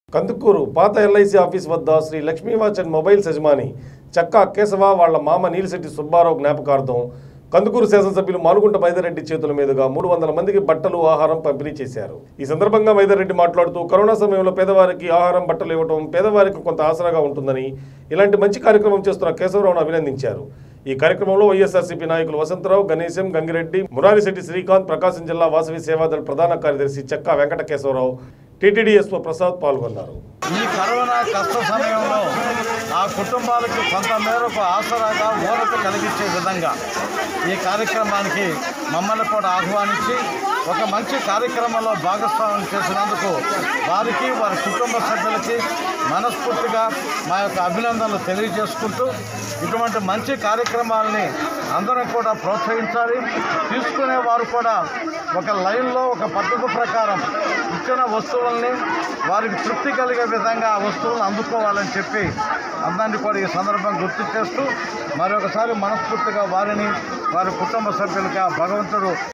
కందుకూరు పాత LIC office వద్ద Shri లక్ష్మీవాచన్ mobiles యజమాని చక్కా కేశవ వాళ్ళ మామ నీలిశెట్టి సుబ్బారావు జ్ఞాపకార్థం కందుకూరు శాసనసభ్యులు మానుగుంట మైదరెడ్డి చేతుల మీదుగా మూడు వందల మందికి బట్టలు ఆహారం పంపిణీ చేశారు ఈ సందర్భంగా మైదరెడ్డి మాట్లాడుతూ కరోనా సమయంలో పేదవారికి ఆహారం బట్టలు ఇవ్వడం పేదవారికి కొంత ఆసరాగా ఉంటుందని ఇలాంటి మంచి కార్యక్రమం చేస్తున్న కేశవరావును అభినందించారు ఈ కార్యక్రమంలో వైఎస్ఆర్సీపీ నాయకులు వసంతరావు గణేశం గంగిరెడ్డి మురారిశెట్టి శ్రీకాంత్ ప్రకాశం జిల్లా వాసవి సేవాదళ ప్రధాన కార్యదర్శి చెక్కా వెంకట కేశవరావు టీటీడీఎస్ఓ ప్రసాద్ పాల్గొన్నారు ఈ కరోనా కష్ట సమయంలో ఆ కుటుంబాలకు కొంత మేరకు ఆసరాగా ఊరట కలిగించే విధంగా ఈ కార్యక్రమానికి మమ్మల్ని కూడా ఆహ్వానించి ఒక మంచి కార్యక్రమంలో భాగస్వామ్యం చేసినందుకు వారికి వారి కుటుంబ సభ్యులకి మనస్ఫూర్తిగా మా యొక్క అభినందనలు తెలియజేసుకుంటూ ఇటువంటి మంచి కార్యక్రమాలని అందరం కూడా ప్రోత్సహించాలి తీసుకునే వారు కూడా ఒక లైన్లో ఒక పద్ధతి ప్రకారం ఇచ్చిన వస్తువుల్ని వారికి తృప్తి కలిగే విధంగా ఆ వస్తువులను అందుకోవాలని చెప్పి అందరినీ కూడా ఈ సందర్భం గుర్తు చేస్తూ మరొకసారి మనస్ఫూర్తిగా వారిని వారి కుటుంబ సభ్యులుగా భగవంతుడు